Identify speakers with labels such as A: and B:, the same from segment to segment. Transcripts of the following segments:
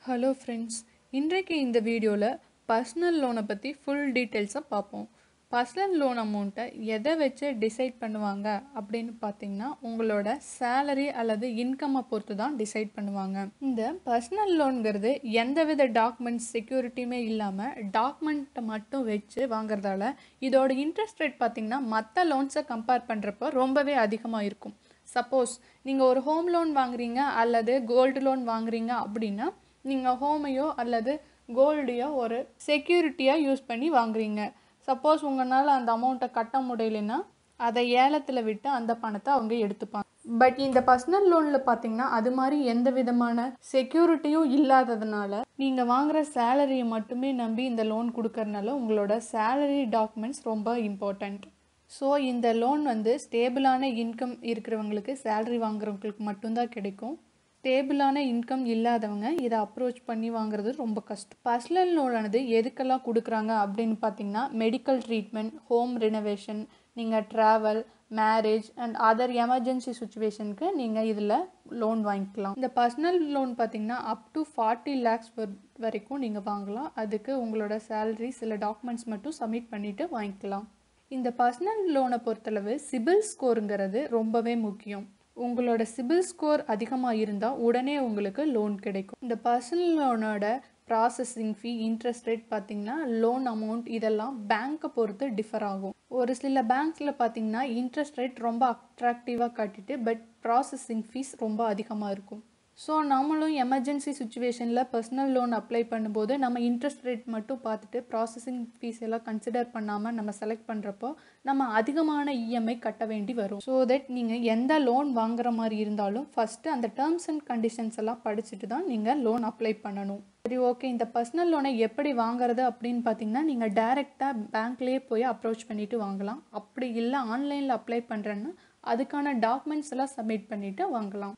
A: hello friends இன்றைக்கு இந்த வீடியோவில் பர்சனல் லோனை பற்றி ஃபுல் டீட்டெயில்ஸாக பார்ப்போம் பர்சனல் லோன் அமௌண்ட்டை எதை வச்சு டிசைட் பண்ணுவாங்க அப்படின்னு பார்த்தீங்கன்னா உங்களோட சேலரி அல்லது இன்கம்மை பொறுத்து தான் டிசைட் பண்ணுவாங்க இந்த பர்சனல் லோனுங்கிறது எந்தவித டாக்குமெண்ட்ஸ் செக்யூரிட்டியுமே இல்லாமல் டாக்குமெண்ட்டை மட்டும் வச்சு வாங்குறதால இதோட இன்ட்ரெஸ்ட் ரேட் பார்த்தீங்கன்னா மற்ற லோன்ஸை கம்பேர் பண்ணுறப்போ ரொம்பவே அதிகமாக இருக்கும் சப்போஸ் நீங்கள் ஒரு ஹோம் லோன் வாங்குறீங்க அல்லது கோல்டு லோன் வாங்குறீங்க அப்படின்னா நீங்கள் ஹோமையோ அல்லது கோல்டையோ ஒரு செக்யூரிட்டியாக யூஸ் பண்ணி வாங்குறீங்க சப்போஸ் உங்களால் அந்த அமௌண்ட்டை கட்ட முடியலன்னா அதை ஏலத்தில் விட்டு அந்த பணத்தை அவங்க எடுத்துப்பாங்க பட் இந்த பர்சனல் லோனில் பார்த்தீங்கன்னா அது மாதிரி எந்த விதமான செக்யூரிட்டியும் இல்லாததுனால நீங்கள் வாங்குகிற சேலரியை மட்டுமே நம்பி இந்த லோன் கொடுக்கறனால உங்களோட சேலரி டாக்குமெண்ட்ஸ் ரொம்ப இம்பார்ட்டண்ட் ஸோ இந்த லோன் வந்து ஸ்டேபிளான இன்கம் இருக்கிறவங்களுக்கு சேலரி வாங்குறவங்களுக்கு மட்டும்தான் கிடைக்கும் ஸ்டேபிளான இன்கம் இல்லாதவங்க இதை அப்ரோச் பண்ணி வாங்குறது ரொம்ப கஷ்டம் பர்சனல் லோனானது எதுக்கெல்லாம் கொடுக்குறாங்க அப்படின்னு பார்த்தீங்கன்னா மெடிக்கல் ட்ரீட்மெண்ட் ஹோம் ரினோவேஷன் நீங்கள் travel marriage and other emergency சுச்சுவேஷனுக்கு நீங்கள் இதில் லோன் வாங்கிக்கலாம் இந்த பர்சனல் லோன் பார்த்தீங்கன்னா அப் டு ஃபார்ட்டி லேக்ஸ் வரைக்கும் நீங்கள் வாங்கலாம் அதுக்கு உங்களோட சேலரி சில டாக்குமெண்ட்ஸ் மட்டும் சப்மிட் பண்ணிவிட்டு வாங்கிக்கலாம் இந்த பர்சனல் லோனை பொறுத்தளவு சிபில் ஸ்கோருங்கிறது ரொம்பவே முக்கியம் உங்களோட சிபில் ஸ்கோர் அதிகமாக இருந்தால் உடனே உங்களுக்கு லோன் கிடைக்கும் இந்த பர்சனல் லோனோட ப்ராசஸிங் ஃபீ இன்ட்ரெஸ்ட் ரேட் பார்த்தீங்கன்னா லோன் அமௌண்ட் இதெல்லாம் பேங்க்கை பொறுத்து டிஃபர் ஆகும் ஒரு சில பேங்க்ஸில் பார்த்தீங்கன்னா இன்ட்ரெஸ்ட் ரேட் ரொம்ப அட்ராக்டிவாக காட்டிட்டு பட் ப்ராசஸிங் ஃபீஸ் ரொம்ப அதிகமாக இருக்கும் ஸோ நம்மளும் எமர்ஜென்சி சுச்சுவேஷனில் பர்சனல் லோன் அப்ளை பண்ணும்போது நம்ம இன்ட்ரெஸ்ட் ரேட் மட்டும் பார்த்துட்டு ப்ராசஸிங் ஃபீஸ் எல்லாம் கன்சிடர் பண்ணாமல் நம்ம செலக்ட் பண்ணுறப்போ நம்ம அதிகமான இஎம்ஐ கட்ட வேண்டி வரும் ஸோ தட் நீங்கள் எந்த லோன் வாங்குற மாதிரி இருந்தாலும் ஃபஸ்ட்டு அந்த டேர்ம்ஸ் அண்ட் கண்டிஷன்ஸ் எல்லாம் படிச்சுட்டு தான் நீங்கள் லோன் அப்ளை பண்ணணும் சரி ஓகே இந்த பர்சனல் லோனை எப்படி வாங்குறது அப்படின்னு பார்த்தீங்கன்னா நீங்கள் டைரெக்டாக பேங்க்லேயே போய் அப்ரோச் பண்ணிவிட்டு வாங்கலாம் அப்படி இல்லை ஆன்லைனில் அப்ளை பண்ணுறேன்னா அதுக்கான டாக்குமெண்ட்ஸ் எல்லாம் சப்மிட் பண்ணிவிட்டு வாங்கலாம்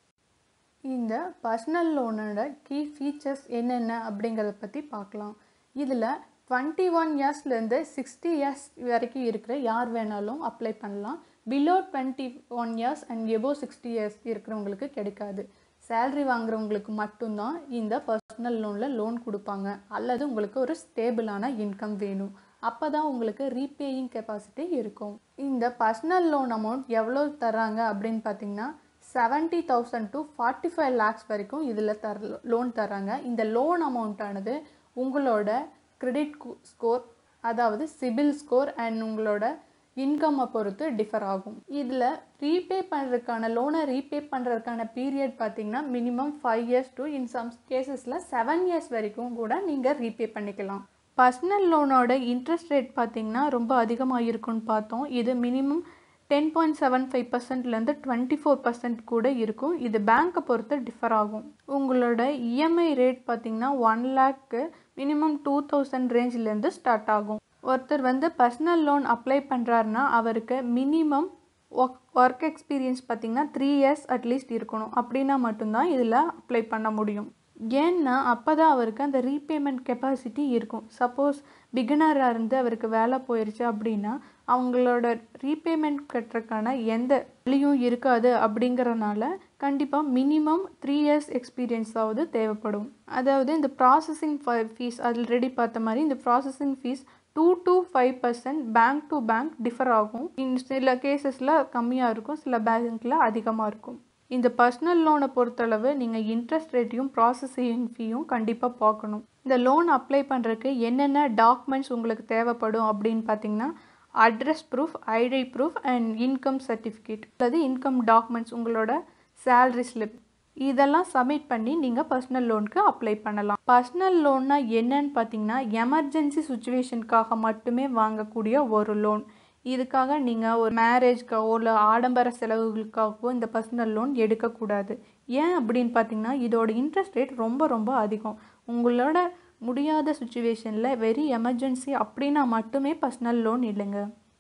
A: இந்த பர்சனல் லோனோட கீ ஃபீச்சர்ஸ் என்னென்ன அப்படிங்கிறத பற்றி பார்க்கலாம் இதில் டுவெண்ட்டி ஒன் இயர்ஸ்லேருந்து சிக்ஸ்டி இயர்ஸ் வரைக்கும் இருக்கிற யார் வேணாலும் அப்ளை பண்ணலாம் below twenty one years and above sixty years இருக்கிறவங்களுக்கு கிடைக்காது சேல்ரி வாங்குறவங்களுக்கு மட்டும்தான் இந்த பர்சனல் லோனில் லோன் கொடுப்பாங்க அல்லது உங்களுக்கு ஒரு ஸ்டேபிளான இன்கம் வேணும் அப்போ தான் உங்களுக்கு ரீபேயிங் கெப்பாசிட்டி இருக்கும் இந்த பர்சனல் லோன் அமௌண்ட் எவ்வளோ தராங்க அப்படின்னு பார்த்தீங்கன்னா seventy thousand to forty five lakhs வரைக்கும் இதில் தர லோன் தராங்க இந்த லோன் அமௌண்ட்டானது உங்களோட கிரெடிட் ஸ்கோர் அதாவது சிபில் ஸ்கோர் அண்ட் உங்களோட இன்கம்மை பொறுத்து டிஃபர் ஆகும் இதில் ரீபே பண்ணுறதுக்கான லோனை ரீபே பண்ணுறதுக்கான பீரியட் பார்த்தீங்கன்னா minimum five years to in some கேசஸில் செவன் இயர்ஸ் வரைக்கும் கூட நீங்கள் ரீபே பண்ணிக்கலாம் பர்சனல் லோனோட இன்ட்ரெஸ்ட் ரேட் பார்த்தீங்கன்னா ரொம்ப அதிகமாக இருக்குன்னு பார்த்தோம் இது minimum ten point seven five பர்சன்ட்லேருந்து டுவெண்ட்டி ஃபோர் பர்சன்ட் கூட இருக்கும் இது பேங்க்கை பொறுத்து டிஃபர் ஆகும் உங்களோட இஎம்ஐ ரேட் பார்த்தீங்கன்னா ஒன் லேக்கு மினிமம் டூ தௌசண்ட் ரேஞ்சிலேருந்து ஸ்டார்ட் ஆகும் ஒருத்தர் வந்து பர்சனல் லோன் அப்ளை பண்ணுறாருனா அவருக்கு மினிமம் ஒர்க் ஒர்க் எக்ஸ்பீரியன்ஸ் பார்த்தீங்கன்னா த்ரீ இயர்ஸ் அட்லீஸ்ட் இருக்கணும் அப்படின்னா மட்டும்தான் இதில் அப்ளை பண்ண முடியும் ஏன்னா அப்போ தான் அவருக்கு அந்த ரீபேமெண்ட் கெப்பாசிட்டி இருக்கும் சப்போஸ் பிகினராக இருந்து அவருக்கு வேலை போயிடுச்சு அப்படின்னா அவங்களோட ரீபேமெண்ட் கட்டுறதுக்கான எந்த வழியும் இருக்காது அப்படிங்கிறனால கண்டிப்பாக மினிமம் த்ரீ இயர்ஸ் எக்ஸ்பீரியன்ஸாவது தேவைப்படும் அதாவது இந்த ப்ராசஸிங் ஃபீஸ் ஆல்ரெடி பார்த்த மாதிரி இந்த processing fees two to five percent bank to bank differ ஆகும் இன் சில கேசஸில் கம்மியாக இருக்கும் சில பேங்க்கில் அதிகமாக இருக்கும் இந்த பர்சனல் லோனை பொறுத்தளவு நீங்கள் இன்ட்ரெஸ்ட் ரேட்டையும் ப்ராசஸிங் ஃபீயும் கண்டிப்பாக பார்க்கணும் இந்த லோன் அப்ளை பண்ணுறதுக்கு என்னென்ன டாக்குமெண்ட்ஸ் உங்களுக்கு தேவைப்படும் அப்படின்னு பார்த்தீங்கன்னா address proof ID proof and income certificate அல்லது இன்கம் டாக்குமெண்ட்ஸ் உங்களோட சேல்ரி ஸ்லிப் இதெல்லாம் சப்மிட் பண்ணி நீங்கள் பர்சனல் லோனுக்கு அப்ளை பண்ணலாம் பர்சனல் லோன்னா என்னன்னு பார்த்தீங்கன்னா எமர்ஜென்சி சுச்சுவேஷனுக்காக மட்டுமே வாங்கக்கூடிய ஒரு லோன் இதுக்காக நீங்கள் ஒரு மேரேஜ்க்காகவோ இல்லை ஆடம்பர செலவுகளுக்காகவோ இந்த பர்சனல் லோன் எடுக்கக்கூடாது ஏன் அப்படின்னு பார்த்தீங்கன்னா இதோட இன்ட்ரெஸ்ட் ரேட் ரொம்ப ரொம்ப அதிகம் உங்களோட முடியாத சுச்சுவேஷனில் வெரி எமர்ஜென்சி அப்படின்னா மட்டுமே பர்சனல் லோன் இல்லைங்க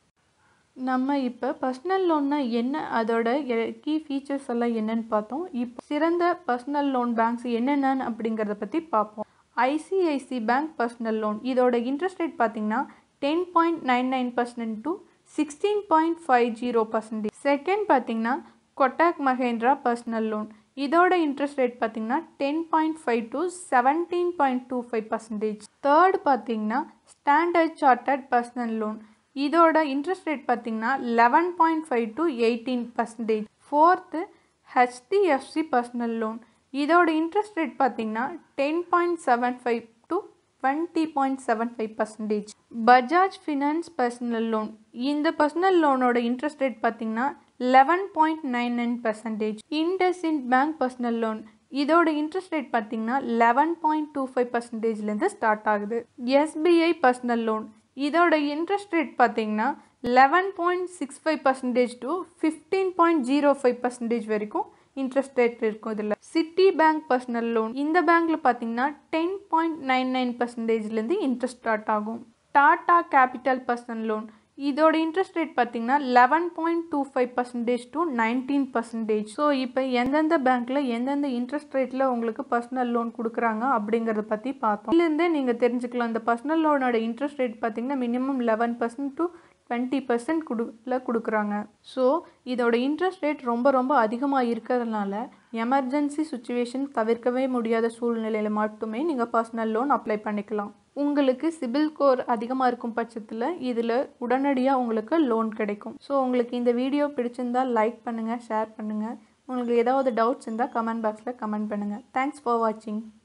A: நம்ம இப்போ பர்சனல் லோன்னா என்ன அதோட கீ ஃபீச்சர்ஸ் எல்லாம் என்னன்னு பார்த்தோம் இப்போ சிறந்த பர்சனல் லோன் பேங்க்ஸ் என்னென்னு அப்படிங்கிறத பற்றி பார்ப்போம் ஐசிஐசி பேங்க் பர்சனல் லோன் இதோட இன்ட்ரெஸ்ட் ரேட் பார்த்தீங்கன்னா ten point nine nine percent to sixteen point five zero percentage second பார்த்தீங்கன்னா கொட்டாக் மஹேந்திரா பர்சனல் லோன் இதோட இன்ட்ரெஸ்ட் ரேட் பார்த்தீங்கன்னா ten point five to seventeen point two five percentage third பார்த்தீங்கன்னா Standard Chartered personal loan இதோட interest rate பார்த்தீங்கன்னா eleven point five to eighteen percentage fourth HDFC personal loan இதோட interest rate பார்த்தீங்கன்னா ten point seven five to twenty point seven five percentage Bajaj Finance personal loan இந்த personal லோனோட interest rate பார்த்தீங்கன்னா eleven point nine nine percentage IndusInd bank personal loan இதோட interest rate பார்த்தீங்கன்னா eleven point two five பர்சன்டேஜ்லேருந்து start ஆகுது SBI personal loan இதோட interest rate பார்த்தீங்கன்னா eleven point six five percentage to fifteen point zero five percentage வரைக்கும் interest rate இருக்கும் இதில் Citi bank personal loan இந்த பேங்க்கில் பார்த்தீங்கன்னா ten point nine nine பர்சன்டேஜ்லேருந்து interest start ஆகும் டாடா கேபிட்டல் பர்சனல் லோன் இதோட இன்ட்ரெஸ்ட் ரேட் பார்த்தீங்கன்னா eleven point two five percentage to nineteen percentage so இப்போ எந்தெந்த பேங்க்கில் எந்தெந்த இன்ட்ரெஸ்ட் ரேட்டில் உங்களுக்கு பர்சனல் லோன் கொடுக்குறாங்க அப்படிங்கிறத பற்றி பார்த்தோம் இதுலேருந்தே நீங்கள் தெரிஞ்சுக்கலாம் இந்த பர்சனல் லோனோட இன்ட்ரெஸ்ட் ரேட் பார்த்தீங்கன்னா minimum eleven percent to twenty percent குடுல கொடுக்குறாங்க ஸோ இதோட இன்ட்ரெஸ்ட் ரேட் ரொம்ப ரொம்ப அதிகமாக இருக்கிறதுனால எமர்ஜென்சி சுச்சுவேஷன் தவிர்க்கவே முடியாத சூழ்நிலையில் மட்டுமே நீங்கள் பர்சனல் லோன் அப்ளை பண்ணிக்கலாம் உங்களுக்கு சிபில் ஸ்கோர் அதிகமாக இருக்கும் பட்சத்தில் இதில் உடனடியாக உங்களுக்கு லோன் கிடைக்கும் ஸோ உங்களுக்கு இந்த வீடியோ பிடிச்சிருந்தால் லைக் பண்ணுங்கள் ஷேர் பண்ணுங்கள் உங்களுக்கு ஏதாவது டவுட்ஸ் இருந்தால் கமெண்ட் பாக்ஸில் கமெண்ட் பண்ணுங்கள் தேங்க்ஸ் ஃபார் வாட்சிங்